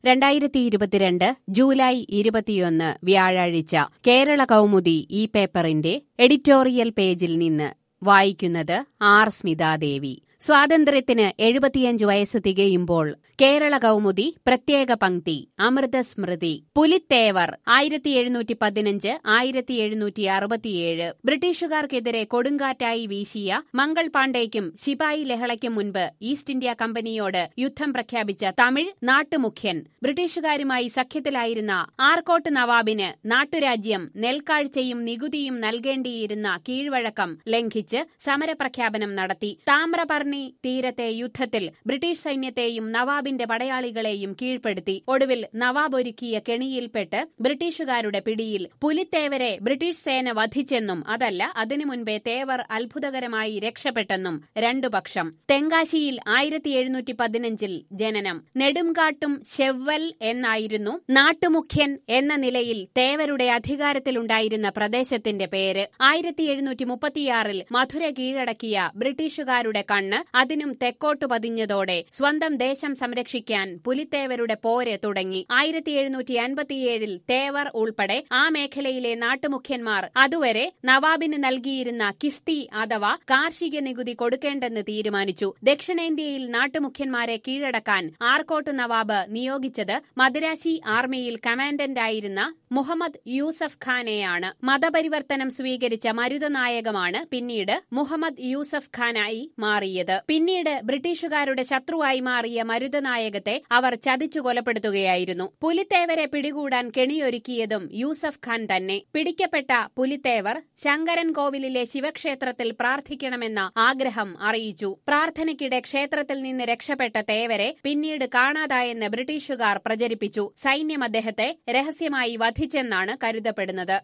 രണ്ടായിരത്തി ഇരുപത്തിരണ്ട് ജൂലൈ ഇരുപത്തിയൊന്ന് വ്യാഴാഴ്ച കേരള കൗമുദി ഈ പേപ്പറിന്റെ എഡിറ്റോറിയൽ പേജിൽ നിന്ന് വായിക്കുന്നത് ആർ സ്മിതാദേവി സ്വാതന്ത്ര്യത്തിന് എഴുപത്തിയഞ്ച് വയസ്സ് തികയുമ്പോൾ കേരള കൗമുദി പ്രത്യേക പങ്ക്തി അമൃതസ്മൃതി പുലിത്തേവർ ആയിരത്തി എഴുന്നൂറ്റി പതിനഞ്ച് ആയിരത്തി എഴുന്നൂറ്റി അറുപത്തിയേഴ് ബ്രിട്ടീഷുകാർക്കെതിരെ കൊടുങ്കാറ്റായി വീശിയ മംഗൾ പാണ്ഡേയ്ക്കും ശിപായി ലഹളയ്ക്കും മുൻപ് ഈസ്റ്റ് ഇന്ത്യ കമ്പനിയോട് യുദ്ധം പ്രഖ്യാപിച്ച തമിഴ് നാട്ടുമുഖ്യൻ ബ്രിട്ടീഷുകാരുമായി സഖ്യത്തിലായിരുന്ന ആർക്കോട്ട് നവാബിന് നാട്ടുരാജ്യം നെൽക്കാഴ്ചയും നികുതിയും നൽകേണ്ടിയിരുന്ന കീഴ്വഴക്കം ലംഘിച്ച് സമരപ്രഖ്യാപനം നടത്തി താമ്രപർണി തീരത്തെ യുദ്ധത്തിൽ ബ്രിട്ടീഷ് സൈന്യത്തെയും നവാബിന്റെ പടയാളികളെയും കീഴ്പ്പെടുത്തി ഒടുവിൽ നവാബ് ഒരുക്കിയ കെണിയിൽപ്പെട്ട് ബ്രിട്ടീഷുകാരുടെ പിടിയിൽ പുലിത്തേവരെ ബ്രിട്ടീഷ് സേന വധിച്ചെന്നും അതല്ല അതിനു മുൻപേ തേവർ അത്ഭുതകരമായി രക്ഷപ്പെട്ടെന്നും രണ്ടു പക്ഷം തെങ്കാശിയിൽ ആയിരത്തി എഴുന്നൂറ്റി പതിനഞ്ചിൽ ജനനം നെടുംകാട്ടും ഷെവ്വൽ എന്നായിരുന്നു നാട്ടുമുഖ്യൻ എന്ന നിലയിൽ തേവരുടെ അധികാരത്തിലുണ്ടായിരുന്ന പ്രദേശത്തിന്റെ പേര് ആയിരത്തി എഴുന്നൂറ്റി മുപ്പത്തിയാറിൽ മധുര കീഴടക്കിയ ബ്രിട്ടീഷുകാരുടെ കണ്ണ് അതിനും തെക്കോട്ടു പതിഞ്ഞതോടെ സ്വന്തം ദേശം സംരക്ഷിക്കാൻ പുലിത്തേവരുടെ പോര് തുടങ്ങി ആയിരത്തി എഴുന്നൂറ്റി അൻപത്തിയേഴിൽ തേവർ ഉൾപ്പെടെ ആ മേഖലയിലെ നാട്ടുമുഖ്യന്മാർ അതുവരെ നവാബിന് നൽകിയിരുന്ന കിസ്തി അഥവാ കാർഷിക നികുതി കൊടുക്കേണ്ടെന്ന് തീരുമാനിച്ചു ദക്ഷിണേന്ത്യയിൽ നാട്ടുമുഖ്യന്മാരെ കീഴടക്കാൻ ആർക്കോട്ട് നവാബ് നിയോഗിച്ചത് മദുരാശി ആർമിയിൽ കമാൻഡന്റായിരുന്ന മുഹമ്മദ് യൂസഫ് ഖാനെയാണ് മതപരിവർത്തനം സ്വീകരിച്ച മരുതനായകമാണ് പിന്നീട് മുഹമ്മദ് യൂസഫ് ഖാനായി മാറിയത് പിന്നീട് ബ്രിട്ടീഷുകാരുടെ ശത്രുവായി മാറിയ മരുതനായകത്തെ അവർ ചതിച്ചു കൊലപ്പെടുത്തുകയായിരുന്നു പുലിത്തേവരെ പിടികൂടാൻ കെണിയൊരുക്കിയതും യൂസഫ് ഖാൻ തന്നെ പിടിക്കപ്പെട്ട പുലിത്തേവർ ശങ്കരൻ കോവിലിലെ ശിവക്ഷേത്രത്തിൽ പ്രാർത്ഥിക്കണമെന്ന ആഗ്രഹം അറിയിച്ചു പ്രാർത്ഥനയ്ക്കിടെ ക്ഷേത്രത്തിൽ നിന്ന് രക്ഷപ്പെട്ട തേവരെ പിന്നീട് കാണാതായെന്ന് ബ്രിട്ടീഷുകാർ പ്രചരിപ്പിച്ചു സൈന്യം അദ്ദേഹത്തെ രഹസ്യമായി വധിച്ചെന്നാണ് കരുതപ്പെടുന്നത്